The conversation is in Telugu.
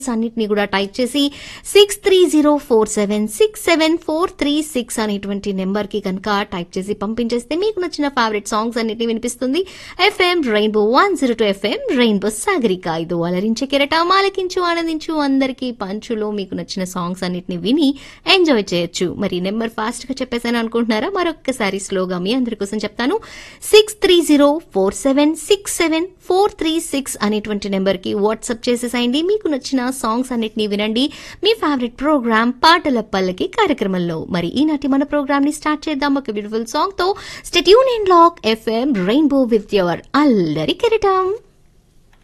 అన్నిటిని కూడా టైప్ చేసి six three zero four seven six seven four three six అనేటువంటి నెంబర్ కి కనుక టైప్ చేసి పంపించేస్తే మీకు నచ్చిన ఫేవరెట్ సాంగ్స్ అన్నిటిని వినిపిస్తుంది FM rainbow one zero two FM rainbow Sagarika ఇది అలరించే కెరటం ఆలకించు ఆనందించు అందరికీ పంచులో మీకు నచ్చిన సాంగ్స్ అన్నిటిని విని ఎంజాయ్ చేయొచ్చు మరి నెంబర్ ఫాస్ట్ గా చెప్పేసాను అనుకుంటున్నారా మరొక్కసారి స్లోగా మీ అందరి కోసం చెప్తాను six three zero four seven six seven four three six అనేటువంటి నెంబర్ కి వాట్సాప్ చేసేసేయండి మీకు నచ్చిన సాంగ్స్ అన్నిటిని వినండి మీ ఫేవరెట్ ప్రోగ్రామ్ పాటల పల్లకి కార్యక్రమంలో మరి ఈనాటి మన ప్రోగ్రామ్ ని స్టార్ట్ చేద్దాం ఒక బ్యూటిఫుల్ సాంగ్ తో stay tuned in lock FM rainbow with your అల్లరి కెరటం